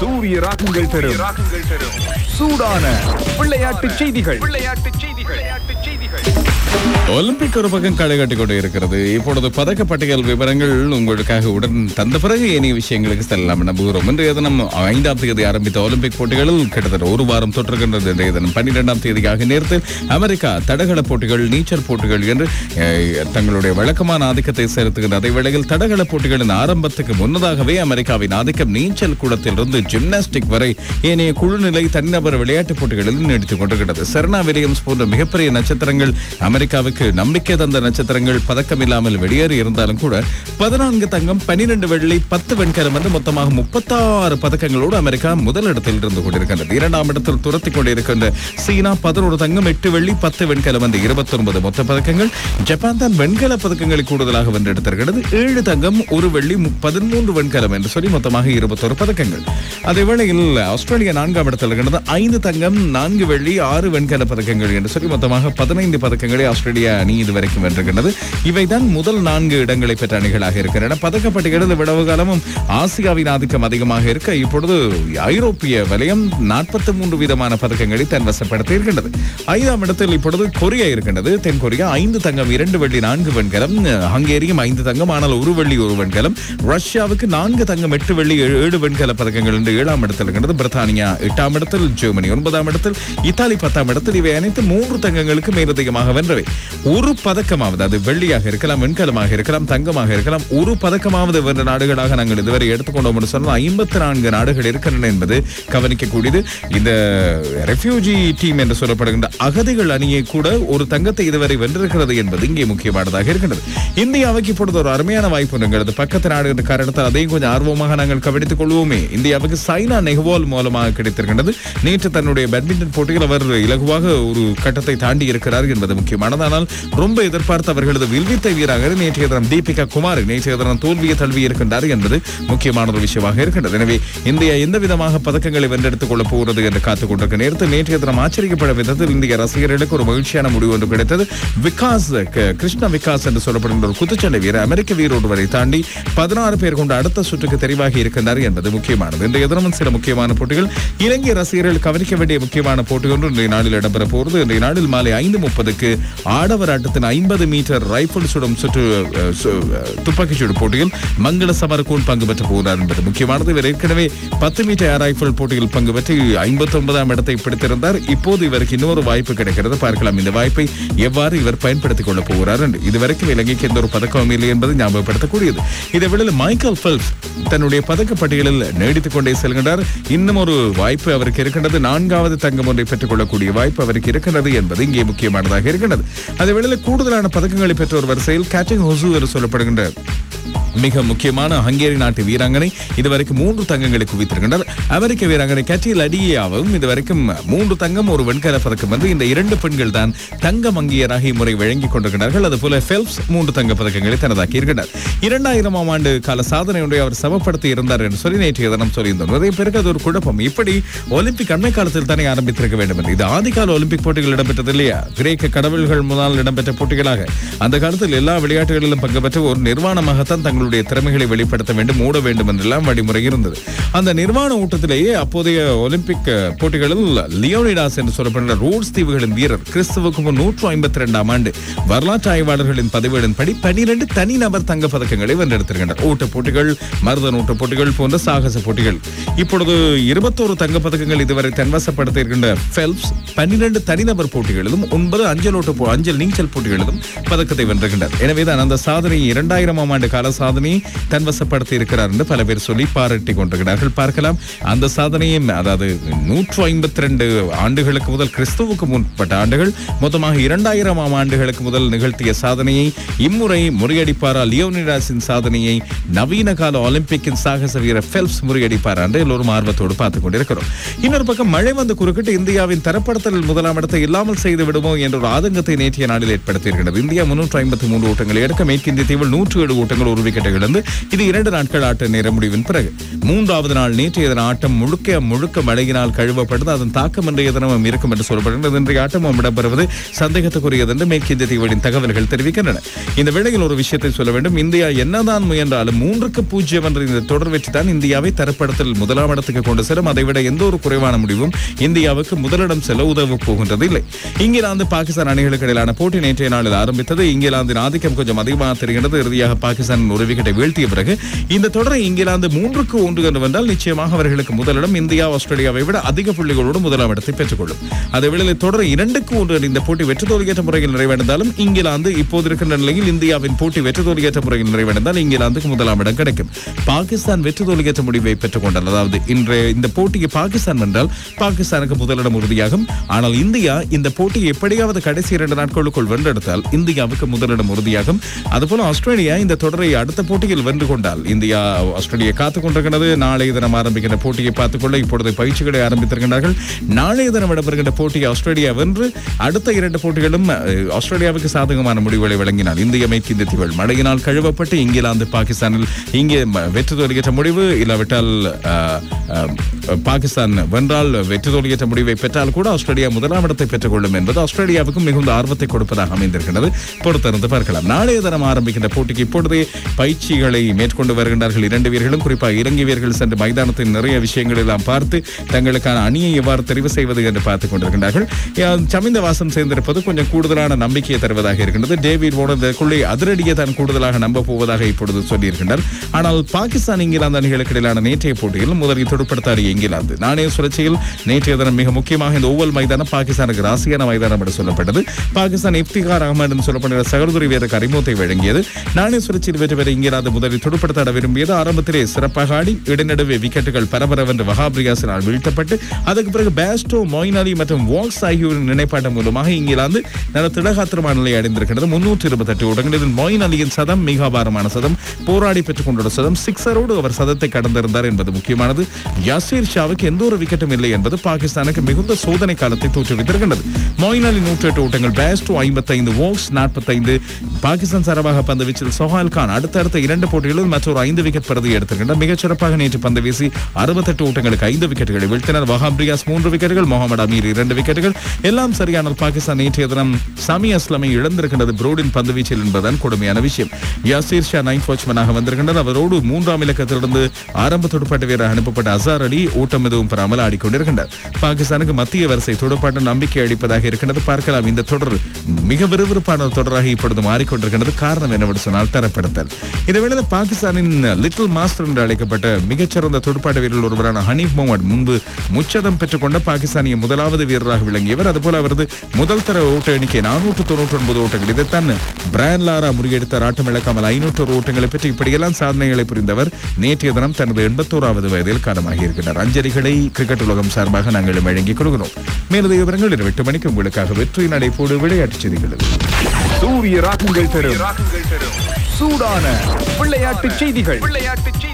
சூரிய ராகங்கள் தரும் சூடான விளையாட்டு செய்திகள் விளையாட்டு செய்திகள் ஒலிம்பிக் ஒரு பக்கம் களை கட்டிக் கொண்டு இருக்கிறது இப்பொழுது பதக்க பட்டியல் விவரங்கள் உங்களுக்காக உடன் தந்த பிறகு இனிய விஷயங்களுக்கு செல்லலாம் நம்புகிறோம் இன்றைய தினம் ஐந்தாம் தேதி ஆரம்பித்த ஒலிம்பிக் போட்டிகளில் கிட்டத்தட்ட ஒரு வாரம் தொற்றுகின்றது இன்றைய தினம் பன்னிரெண்டாம் தேதியாக நேரத்தில் அமெரிக்கா தடகள போட்டிகள் நீச்சல் போட்டிகள் என்று அஹ், தங்களுடைய வழக்கமான ஆதிக்கத்தை செலுத்துகின்ற அதே வேளையில் தடகள போட்டிகளின் ஆரம்பத்துக்கு முன்னதாகவே அமெரிக்காவின் ஆதிக்கம் நீச்சல் குளத்திலிருந்து ஜிம்னாஸ்டிக் வரை ஏனைய குழுநிலை தனிநபர் விளையாட்டுப் போட்டிகளில் நீடித்துக் கொண்டிருக்கிறது செர்னா வில்லியம்ஸ் போன்ற மிகப்பெரிய நட்சத்திரங்கள் அமெரிக்காவுக்கு நம்பிக்கை தந்த நட்சத்திரங்கள் பதக்கம் இல்லாமல் வெளியேறி இருந்தாலும் கூட பதினான்கு தங்கம் பனிரெண்டு வெள்ளி பத்து வெண்கலம் என்று மொத்தமாக முப்பத்தாறு பதக்கங்களோடு அமெரிக்கா முதலிடத்தில் இருந்து கொண்டிருக்கின்றது இரண்டாம் இடத்தில் துரத்தி கொண்டிருக்கின்ற சீனா பதினோரு தங்கம் எட்டு வெள்ளி பத்து வெண்கலம் என்று இருபத்தொன்பது மொத்த பதக்கங்கள் ஜப்பான் தான் வெண்கல பதக்கங்களை கூடுதலாக வென்றெடுத்திருக்கிறது ஏழு தங்கம் ஒரு வெள்ளி மு- பதிமூன்று வெண்கலம் என்று சொல்லி மொத்தமாக இருபத்தொரு பதக்கங்கள் அதே வேளையில் ஆஸ்திரேலியா நான்காம் இடத்தில் இருக்கின்றது ஐந்து தங்கம் நான்கு வெள்ளி ஆறு வெண்கல பதக்கங்கள் என்று சொல்லி மொத்தமாக பதினைந்து பதக்கங்களை ஆஸ்திரேலியா அணி இதுவரைக்கும் வென்றிருக்கின்றது இவைதான் முதல் நான்கு இடங்களை பெற்ற அணிகளாக இருக்கின்றன பதக்கப்பட்டிகளில் விடவு காலமும் ஆசியாவின் ஆதிக்கம் அதிகமாக இருக்க இப்பொழுது ஐரோப்பிய வலயம் நாற்பத்தி மூன்று விதமான பதக்கங்களை தன் வசப்படுத்தி இருக்கின்றது ஐந்தாம் இடத்தில் இப்பொழுது கொரியா இருக்கின்றது தென் கொரியா ஐந்து தங்கம் இரண்டு வெள்ளி நான்கு வெண்கலம் ஹங்கேரியும் ஐந்து தங்கம் ஆனால் ஒரு வெள்ளி ஒரு வெண்கலம் ரஷ்யாவுக்கு நான்கு தங்கம் எட்டு வெள்ளி ஏழு ஏழு வெண்கல பதக்கங்கள் என்று ஏழாம் இடத்தில் இருக்கின்றது பிரித்தானியா எட்டாம் இடத்தில் ஜெர்மனி ஒன்பதாம் இடத்தில் இத்தாலி பத்தாம் இடத்தில் இவை அனைத்து மூன்று தங்கங்களுக்கு மேலதிகமாக வென்றவை ஒரு பதக்கமாவது அது வெள்ளியாக இருக்கலாம் வெண்கலமாக இருக்கலாம் தங்கமாக இருக்கலாம் ஒரு பதக்கமாவது வென்ற நாடுகளாக நாங்கள் இதுவரை எடுத்துக்கொண்டோம் என்று சொன்னால் ஐம்பத்தி நான்கு நாடுகள் இருக்கின்றன என்பது கவனிக்கக்கூடியது இந்த ரெஃப்யூஜி டீம் என்று சொல்லப்படுகின்ற அகதிகள் அணியை கூட ஒரு தங்கத்தை இதுவரை வென்றிருக்கிறது என்பது இங்கே முக்கியமானதாக இருக்கின்றது இந்தியாவுக்கு இப்பொழுது ஒரு அருமையான வாய்ப்பு இருக்கிறது பக்கத்து நாடு என்ற காரணத்தால் அதையும் கொஞ்சம் ஆர்வமாக நாங்கள் கவனித்துக் கொள்வோமே இந்தியாவுக்கு சைனா நெஹ்வால் மூலமாக கிடைத்திருக்கின்றது நேற்று தன்னுடைய பேட்மிண்டன் போட்டியில் அவர் இலகுவாக ஒரு கட்டத்தை தாண்டி இருக்கிறார் என்பது முக்கியமானது ஆனால் ரொம்ப எதிர்பார்த்து அவர்களது வில்வித்தை வீராக நேற்றைய தினம் தீபிகா குமார் நேற்றைய தினம் தோல்வியை தழுவி இருக்கின்றார் என்பது முக்கியமான ஒரு விஷயமாக இருக்கின்றது எனவே இந்தியா எந்த விதமாக பதக்கங்களை வென்றெடுத்துக் கொள்ளப் போகிறது என்று காத்துக் கொண்டிருக்க நேரத்தில் நேற்றைய தினம் ஆச்சரியப்பட விதத்தில் இந்திய ரசிகர்களுக்கு ஒரு மகிழ்ச்சியான முடிவு ஒன்று கிடைத்தது விகாஸ் க- கிருஷ்ண விகாஸ் என்று சொல்லப்படுகின்ற ஒரு குத்துச்சண்டை வீரர் அமெரிக்க வீரோடு வரை தாண்டி பதினாறு பேர் கொண்ட அடுத்த சுற்றுக்கு தெரிவாகி இருக்கின்றார் என்பது முக்கியமானது இன்றைய தினமும் சில முக்கியமான போட்டிகள் இலங்கை ரசிகர்கள் கவனிக்க வேண்டிய முக்கியமான போட்டி ஒன்று இன்றைய நாளில் இடம்பெற போகிறது இன்றைய நாளில் மாலை ஐந்து முப்பதுக்கு ஆடவர் ஆட்டத்தின் ஐம்பது மீட்டர் ரைபிள் சுடும் சுற்று அஹ், சு- அஹ், துப்பாக்கிச் சூடு போட்டியில் மங்கள சமரகோன் பங்கு பெற்ற போகிறார் என்பது முக்கியமானது இவர் ஏற்கனவே பத்து மீட்டர் ஏர் ரைபிள் போட்டியில் பங்கு பெற்று ஐம்பத்தி ஒன்பதாம் இடத்தை பிடித்திருந்தார் இப்போது இவருக்கு இன்னொரு வாய்ப்பு கிடைக்கிறது பார்க்கலாம் இந்த வாய்ப்பை எவ்வாறு இவர் பயன்படுத்திக் கொள்ளப் போகிறார் என்று இதுவரைக்கும் இலங்கைக்கு எந்த ஒரு பதக்கமும் இல்லை என்பது ஞாபகப்படுத்தக்கூடியது இதை விட மைக்கேல் ஃபெல்ப்ஸ் தன்னுடைய பதக்க பட்டியலில் நீடித்துக் கொண்டே செல்கின்றார் இன்னும் ஒரு வாய்ப்பு அவருக்கு இருக்கின்றது நான்காவது தங்கம் ஒன்றை பெற்றுக் கொள்ளக்கூடிய வாய்ப்பு அவருக்கு இருக்கின்றது என்பது இங்கே முக்கியமானதாக இருக்கின்றது அதே வேளையில் கூடுதலான பதக்கங்களை பெற்ற ஒரு வரிசையில் கேட்டிங் ஹொசு என்று சொல்லப்படுகின்ற மிக முக்கியமான ஹங்கேரி நாட்டு வீராங்கனை இதுவரைக்கும் மூன்று தங்கங்களை குவித்திருக்கின்றனர் அமெரிக்க வீராங்கனை கட்டில் அடியாவும் இதுவரைக்கும் மூன்று தங்கம் ஒரு வெண்கல பதக்கம் வந்து இந்த இரண்டு பெண்கள் தான் தங்க மங்கியராக இம்முறை வழங்கிக் கொண்டிருக்கிறார்கள் அதுபோல ஃபெல்ப்ஸ் மூன்று தங்க பதக்கங்களை தனதாக்கி இருக்கின்றார் இரண்டாயிரமாம் ஆண்டு கால சாதனை ஒன்றை அவர் சமப்படுத்தி இருந்தார் என்று சொல்லி நேற்றைய தினம் சொல்லியிருந்தோம் நிறைய பேருக்கு அது ஒரு குழப்பம் இப்படி ஒலிம்பிக் அண்மை காலத்தில் தானே ஆரம்பித்திருக்க வேண்டும் என்று இது ஆதிகால ஒலிம்பிக் போட்டிகள் இடம்பெற்றது இல்லையா கிரேக்க கடவுள்கள் முன்னால் இடம்பெற்ற போட்டிகளாக அந்த காலத்தில் எல்லா விளையாட்டுகளிலும் பங்கு பெற்ற ஒரு நிர்வாணமாகத்தான் தங்களுடைய திறமைகளை வெளிப்படுத்த வேண்டும் மூட வேண்டும் என்றெல்லாம் வழிமுறை இருந்தது அந்த நிர்வாண ஊட்டத்திலேயே அப்போதைய ஒலிம்பிக் அஹ், போட்டிகளில் லியோனிடாஸ் என்று சொல்லப்படுகிற ரோட்ஸ் தீவுகளின் வீரர் கிறிஸ்துவுக்கு முன் நூற்று ஐம்பத்தி ரெண்டாம் ஆண்டு வரலாற்று ஆய்வாளர்களின் பதிவேடின்படி பனிரெண்டு தனிநபர் தங்க பதக்கங்களை வென்றெடுத்திருக்கின்றனர் ஓட்ட போட்டிகள் மருதன் ஓட்ட போட்டிகள் போன்ற சாகச போட்டிகள் இப்பொழுது இருபத்தோரு தங்க பதக்கங்கள் இதுவரை தன்வசப்படுத்தி இருக்கின்ற ஃபெல்ப்ஸ் பன்னிரண்டு தனிநபர் போட்டிகளிலும் ஒன்பது அஞ்சல் ஓட்ட போ- அஞ்சல் நீச்சல் போட்டிகளிலும் பதக்கத்தை வென்றுகின்றார் எனவேதான் அந்த சாதனை இரண்டாயிரமாம் ஆண்டு கால சாதனையை தன்வசப்படுத்தி இருக்கிறார் என்று பல பேர் சொல்லி பாராட்டி கொண்டிருக்கிறார்கள் பார்க்கலாம் அந்த சாதனையும் அதாவது நூற்று ஐம்பத்தி ரெண்டு ஆண்டுகளுக்கு முதல் கிறிஸ்துவுக்கு முன்பட்ட ஆண்டுகள் மொத்தமாக இரண்டாயிரமாம் ஆண்டுகளுக்கு முதல் நிகழ்த்திய சாதனையை இம்முறை முறியடிப்பாரா லியோனிடாஸின் சாதனையை நவீன கால ஒலிம்பிக்கின் சாகச வீரர் ஃபெல்ப்ஸ் முறியடிப்பாரா என்று எல்லோரும் ஆர்வத்தோடு பார்த்துக் கொண்டிருக்கிறோம் இன்னொரு பக்கம் மழை வந்து குறுக்கிட்டு இந்தியாவின் தரப்படுத்தல் முதலாம் இடத்தை இல்லாமல் செய்து விடுமோ என்ற ஒரு ஆதங்கத்தை நேற்றைய நாளில் ஏற்படுத்தியிருக்கிறது இந்தியா முன்னூற்று ஐம்பத்தி மூன்று ஓட்டங்களை எடுக்க மேற்கிந்திய தீவில் நூற்று ஏழு ஓட்டங்கள் ஒரு விக்கெட்டை இழந்து இது இரண்டு நாட்கள் ஆட்ட நேர முடிவின் பிறகு மூன்றாவது நாள் நேற்றைய தின ஆட்டம் முழுக்க முழுக்க மழையினால் கழுவப்பட்டது அதன் தாக்கம் இன்றைய தினமும் இருக்கும் என்று சொல்லப்படுகிறது இன்றைய ஆட்டமும் இடம்பெறுவது சந்தேகத்துக்குரியது என்று மேற்கிந்திய தீவுகளின் தகவல்கள் தெரிவிக்கின்றன இந்த வேளையில் ஒரு விஷயத்தை சொல்ல வேண்டும் இந்தியா என்னதான் முயன்றாலும் மூன்றுக்கு பூஜ்ஜியம் என்ற இந்த தொடர் வெற்றி தான் இந்தியாவை தரப்படுத்தல் போட்டியில் முதலாம் இடத்துக்கு கொண்டு செல்லும் அதைவிட எந்த ஒரு குறைவான முடிவும் இந்தியாவுக்கு முதலிடம் செல்ல உதவ போகின்றது இல்லை இங்கிலாந்து பாகிஸ்தான் அணிகளுக்கு இடையிலான போட்டி நேற்றைய நாளில் ஆரம்பித்தது இங்கிலாந்தின் ஆதிக்கம் கொஞ்சம் அதிகமாக தெரிகிறது இறுதியாக பாகிஸ்தான் ஒரு விக்கெட்டை வீழ்த்திய பிறகு இந்த தொடரை இங்கிலாந்து மூன்றுக்கு ஒன்று என்று வந்தால் நிச்சயமாக அவர்களுக்கு முதலிடம் இந்தியா ஆஸ்திரேலியாவை விட அதிக புள்ளிகளோடு முதலாம் இடத்தை பெற்றுக்கொள்ளும் அதே வேளையில் தொடர் இரண்டுக்கு ஒன்று என்ற இந்த போட்டி வெற்றி தோல்வியற்ற முறையில் நிறைவடைந்தாலும் இங்கிலாந்து இப்போது இருக்கின்ற நிலையில் இந்தியாவின் போட்டி வெற்றி தோல்வியற்ற முறையில் நிறைவடைந்தால் இங்கிலாந்துக்கு முதலாம் இடம் கிடைக்கும் பாகிஸ்தான் வெற்றி தோல்வியற்ற முடிவை பெற்றுக் கொண்டால் அதாவது இன்றைய இந்த போட்டியை பாகிஸ்தான் வென்றால் பாகிஸ்தானுக்கு முதலிடம் உறுதியாகும் ஆனால் இந்தியா இந்த போட்டியை எப்படியாவது கடைசி இரண்டு நாட்களுக்குள் வென்றெடுத்தால் இந்தியாவுக்கு முதலிடம் உறுதியாகும் அதுபோல ஆஸ்திரேலியா இந்த தொடரை அடுத்த போட்டியில் வென்று கொண்டால் இந்தியா ஆஸ்திரேலியா காத்துக் கொண்டிருக்கிறது நாளைய தினம் ஆரம்பிக்கின்ற போட்டியை பார்த்துக்கொள்ள இப்பொழுது பயிற்சிகளை ஆரம்பித்திருக்கிறார்கள் நாளைய தினம் இடம்பெறுகின்ற போட்டியை ஆஸ்திரேலியா வென்று அடுத்த இரண்டு போட்டிகளும் அஹ், ஆஸ்திரேலியாவுக்கு சாதகமான முடிவுகளை வழங்கினால் இந்திய மேற்கு இந்த தீவுகள் மழையினால் கழுவப்பட்டு இங்கிலாந்து பாகிஸ்தானில் இங்கே ம- வெற்றி தோல்வியற்ற முடிவு இல்லாவிட்டால் அஹ், அஹ், பாகிஸ்தான் வென்றால் வெற்றி தோல்வியற்ற முடிவை பெற்றால் கூட ஆஸ்திரேலியா முதலாம் இடத்தை பெற்றுக்கொள்ளும் என்பது ஆஸ்திரேலியாவுக்கு மிகுந்த ஆர்வத்தை கொடுப்பதாக அமைந்திருக்கிறது பொறுத்திருந்து பார்க்கலாம் நாளைய தினம் ஆரம்பிக்கின்ற போட்டிக்கு இப்பொழுதே பயிற்சிகளை மேற்கொண்டு வருகின்றார்கள் இரண்டு வீரர்களும் குறிப்பாக இலங்கை வீரர்கள் சென்று மைதானத்தின் நிறைய விஷயங்கள் எல்லாம் பார்த்து தங்களுக்கான அணியை எவ்வாறு தெரிவு செய்வது என்று பார்த்துக் கொண்டிருக்கின்றார்கள் அஹ், சமிந்த வாசம் சேர்ந்திருப்பது கொஞ்சம் கூடுதலான நம்பிக்கையை தருவதாக இருக்கின்றது டேவிட் வார்னர் இதற்குள்ளே அதிரடியை தான் கூடுதலாக நம்ப போவதாக இப்பொழுது சொல்லியிருக்கின்றார் ஆனால் பாகிஸ்தான் இங்கிலாந்து அணிகளுக்கு இடையிலான நேற்றைய போட்டியில் முதலில் துடுப்படுத்தாடிய இங்கிலாந்து நாணய சுழற்சியில் நேற்றைய தினம் மிக முக்கியமாக இந்த ஓவல் மைதானம் பாகிஸ்தானுக்கு ராசியான மைதானம் என்று சொல்லப்பட்டது பாகிஸ்தான் இப்திகார் அகமது என்று சொல்லப்படுகிற சகோதரி வீரருக்கு அறிமுகத்தை வழங்கியது நாணய சுழற்சியில் வெற்றி பெற இங்கிலாந்து முதலில் துடுப்படுத்தாட விரும்பியது ஆரம்பத்திலே சிறப்பாக ஆடி இடைநடுவே விக்கெட்டுகள் பரபரவென்று வஹாப் ரியாஸினால் வீழ்த்தப்பட்டு அதற்கு பிறகு பேஸ்டோ மொயின் அலி மற்றும் வாக்ஸ் ஆகியோரின் நினைப்பாட்டம் மூலமாக இங்கிலாந்து நல்ல திடகாத்திரமான நிலை அடைந்திருக்கிறது முன்னூற்றி இருபத்தெட்டு ஓட்டங்களில் மொயின் அலியின் சதம் மிக அபாரமான சதம் போராடி பெற்றுக் கொண்டுள்ள சதம் சிக்ஸரோடு அவர் சதத்தை கடந்திருந்தார் என்பது முக்கியமானது யாசீர் ஷாவுக்கு எந்த ஒரு விக்கெட்டும் இல்லை என்பது பாகிஸ்தானுக்கு மிகுந்த சோதனை காலத்தை தோற்றுவித்திருக்கின்றது மொயின் அலி நூற்றி எட்டு ஓட்டங்கள் பேஸ்டோ ஐம்பத்தைந்து வாக்ஸ் நாற்பத்தைந்து பாகிஸ்தான் சார்பாக பந்து வீச்சில் சொஹால் கான் அடுத்தடுத்த இரண்டு போட்டிகளில் மற்றொரு ஐந்து விக்கெட் பிரதி எடுத்திருக்கின்றார் மிகச் சிறப்பாக நேற்று பந்து வீசி அறுபத்தெட்டு ஓட்டங்களுக்கு ஐந்து விக்கெட்டுகளை வீழ்த்தினர் வஹாப் ரியாஸ் மூன்று விக்கெட்டுகள் முகமது அமீர் இரண்டு விக்கெட்டுகள் எல்லாம் சரியானால் பாகிஸ்தான் நேற்றைய தினம் சமி அஸ்லமை இழந்திருக்கின்றது புரோடின் பந்து வீச்சில் என்பதுதான் கொடுமையான விஷயம் யாசீர் ஷா நைன் வாட்ச்மேனாக வந்திருக்கின்றார் அவரோடு மூன்றாம் இலக்கத்திலிருந்து ஆரம்ப துடுப்பாட்ட வீரர் அனுப்பப்பட்ட அசார் அலி ஓட்டம் எதுவும் பெறாமல் ஆடிக்கொண்டிருக்கின்றார் பாகிஸ்தானுக்கு மத்திய வரிசை துடுப்பாட்டம் நம்பிக்கை அளிப்பதாக இருக்கின்றது பார்க்கலாம் இந்த தொடர் மிக விறுவிறுப்பான ஒரு தொடராக இப்பொழுது மாறிக்கொண்டிருக்கின்றது காரணம் என்னவென்று சொன்னால் தரப்படுத்தல் இதேவேளை பாகிஸ்தானின் லிட்டில் மாஸ்டர் என்று அழைக்கப்பட்ட மிகச்சிறந்த துடுப்பாட்ட வீரர்கள் ஒருவரான ஹனீப் முகமது முன்பு முச்சதம் பெற்றுக்கொண்ட பாகிஸ்தானிய முதலாவது வீரராக விளங்கியவர் அதுபோல அவரது முதல் தர ஓட்ட எண்ணிக்கை நானூற்று தொண்ணூற்றி ஒன்பது ஓட்டங்கள் இதைத்தான் பிரான் லாரா முறியடித்தார் ஆட்டம் இழக்காமல் ஐநூற்று ஓட்டங்களை பெற்று இப்படியெல்லாம் சாதனைகளை புரிந்தவர் நேற்றைய தினம் தனது எண்பத்தோராவது வயதில் காலமாகி இருக்கிறார் அஞ்சலிகளை கிரிக்கெட் உலகம் சார்பாக நாங்கள் வழங்கிக் கொடுக்கிறோம் மேலதிக விவரங்கள் இரவு எட்டு மணிக்கு உங்களுக்காக வெற்றி நடைபோடு விளையாட்டுச் செய்திகள் சூரிய ராகங்கள் தரும் சூடான விளையாட்டு செய்திகள் விளையாட்டு செய்திகள்